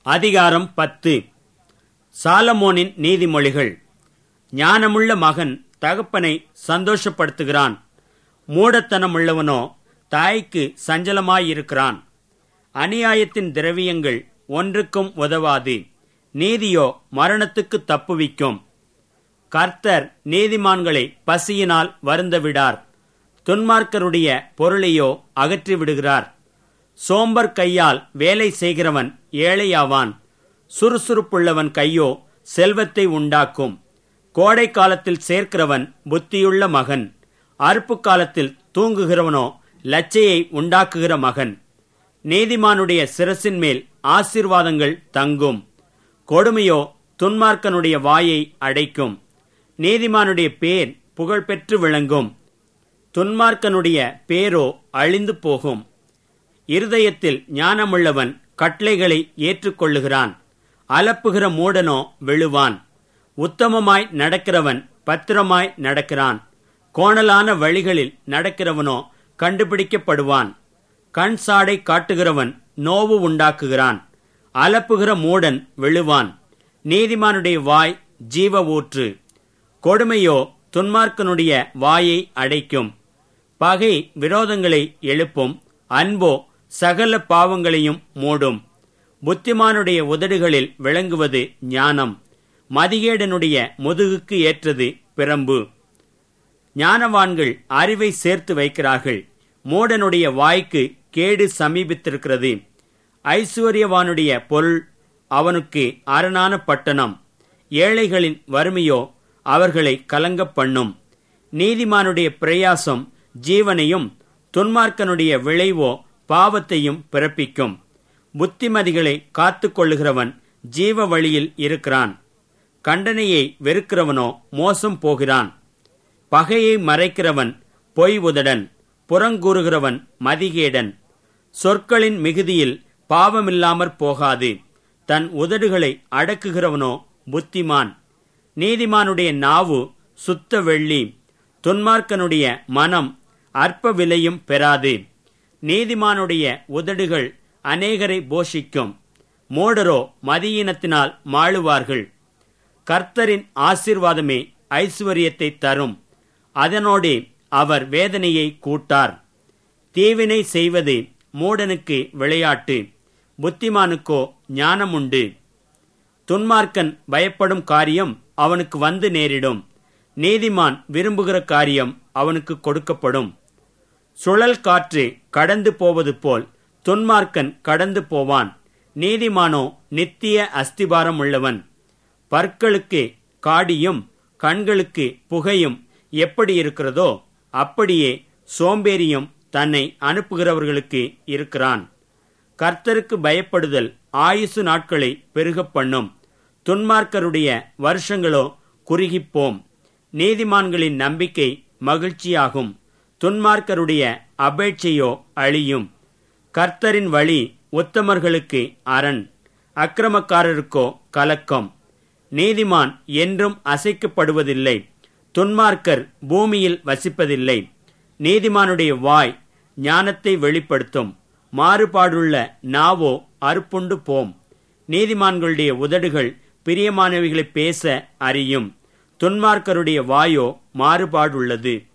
அதிகாரம் பத்து சாலமோனின் நீதிமொழிகள் ஞானமுள்ள மகன் தகப்பனை சந்தோஷப்படுத்துகிறான் மூடத்தனமுள்ளவனோ தாய்க்கு சஞ்சலமாயிருக்கிறான் அநியாயத்தின் திரவியங்கள் ஒன்றுக்கும் உதவாது நீதியோ மரணத்துக்கு தப்புவிக்கும் கர்த்தர் நீதிமான்களை பசியினால் வருந்த விடார் துன்மார்க்கருடைய பொருளையோ அகற்றி விடுகிறார் சோம்பர் கையால் வேலை செய்கிறவன் ஏழையாவான் சுறுசுறுப்புள்ளவன் கையோ செல்வத்தை உண்டாக்கும் கோடை காலத்தில் சேர்க்கிறவன் புத்தியுள்ள மகன் அறுப்பு காலத்தில் தூங்குகிறவனோ லச்சையை உண்டாக்குகிற மகன் நீதிமானுடைய சிரசின் மேல் ஆசீர்வாதங்கள் தங்கும் கொடுமையோ துன்மார்க்கனுடைய வாயை அடைக்கும் நீதிமானுடைய பேர் புகழ்பெற்று விளங்கும் துன்மார்க்கனுடைய பேரோ அழிந்து போகும் இருதயத்தில் ஞானமுள்ளவன் கட்டளைகளை ஏற்றுக்கொள்ளுகிறான் அலப்புகிற மூடனோ விழுவான் உத்தமமாய் நடக்கிறவன் பத்திரமாய் நடக்கிறான் கோணலான வழிகளில் நடக்கிறவனோ கண்டுபிடிக்கப்படுவான் கண் சாடை காட்டுகிறவன் நோவு உண்டாக்குகிறான் அலப்புகிற மூடன் விழுவான் நீதிமானுடைய வாய் ஜீவ ஊற்று கொடுமையோ துன்மார்க்கனுடைய வாயை அடைக்கும் பகை விரோதங்களை எழுப்பும் அன்போ சகல பாவங்களையும் மூடும் புத்திமானுடைய உதடுகளில் விளங்குவது ஞானம் மதிகேடனுடைய முதுகுக்கு ஏற்றது பிரம்பு ஞானவான்கள் அறிவை சேர்த்து வைக்கிறார்கள் மூடனுடைய வாய்க்கு கேடு சமீபித்திருக்கிறது ஐஸ்வர்யவானுடைய பொருள் அவனுக்கு அரணான பட்டணம் ஏழைகளின் வறுமையோ அவர்களை கலங்கப் பண்ணும் நீதிமானுடைய பிரயாசம் ஜீவனையும் துன்மார்க்கனுடைய விளைவோ பாவத்தையும் பிறப்பிக்கும் புத்திமதிகளை காத்து கொள்ளுகிறவன் ஜீவ வழியில் இருக்கிறான் கண்டனையை வெறுக்கிறவனோ மோசம் போகிறான் பகையை மறைக்கிறவன் பொய் உதடன் புறங்கூறுகிறவன் மதிகேடன் சொற்களின் மிகுதியில் பாவமில்லாமற் போகாது தன் உதடுகளை அடக்குகிறவனோ புத்திமான் நீதிமானுடைய நாவு சுத்த வெள்ளி துன்மார்க்கனுடைய மனம் அற்ப விலையும் பெறாது நீதிமானுடைய உதடுகள் அநேகரை போஷிக்கும் மூடரோ மதியினத்தினால் மாளுவார்கள் கர்த்தரின் ஆசிர்வாதமே ஐஸ்வர்யத்தை தரும் அதனோடே அவர் வேதனையை கூட்டார் தீவினை செய்வது மூடனுக்கு விளையாட்டு புத்திமானுக்கோ ஞானமுண்டு துன்மார்க்கன் பயப்படும் காரியம் அவனுக்கு வந்து நேரிடும் நீதிமான் விரும்புகிற காரியம் அவனுக்கு கொடுக்கப்படும் சுழல் காற்று கடந்து போவது போல் துன்மார்க்கன் கடந்து போவான் நீதிமானோ நித்திய அஸ்திபாரம் உள்ளவன் பற்களுக்கு காடியும் கண்களுக்கு புகையும் எப்படி இருக்கிறதோ அப்படியே சோம்பேறியும் தன்னை அனுப்புகிறவர்களுக்கு இருக்கிறான் கர்த்தருக்கு பயப்படுதல் ஆயுசு நாட்களை பெருகப் பண்ணும் துன்மார்க்கருடைய வருஷங்களோ குறுகிப்போம் நீதிமான்களின் நம்பிக்கை மகிழ்ச்சியாகும் துன்மார்க்கருடைய அபேட்சையோ அழியும் கர்த்தரின் வழி உத்தமர்களுக்கு அரண் அக்கிரமக்காரருக்கோ கலக்கம் நீதிமான் என்றும் அசைக்கப்படுவதில்லை துன்மார்க்கர் பூமியில் வசிப்பதில்லை நீதிமானுடைய வாய் ஞானத்தை வெளிப்படுத்தும் மாறுபாடுள்ள நாவோ அறுப்புண்டு போம் நீதிமான்களுடைய உதடுகள் பிரியமானவைகளை பேச அறியும் துன்மார்க்கருடைய வாயோ மாறுபாடுள்ளது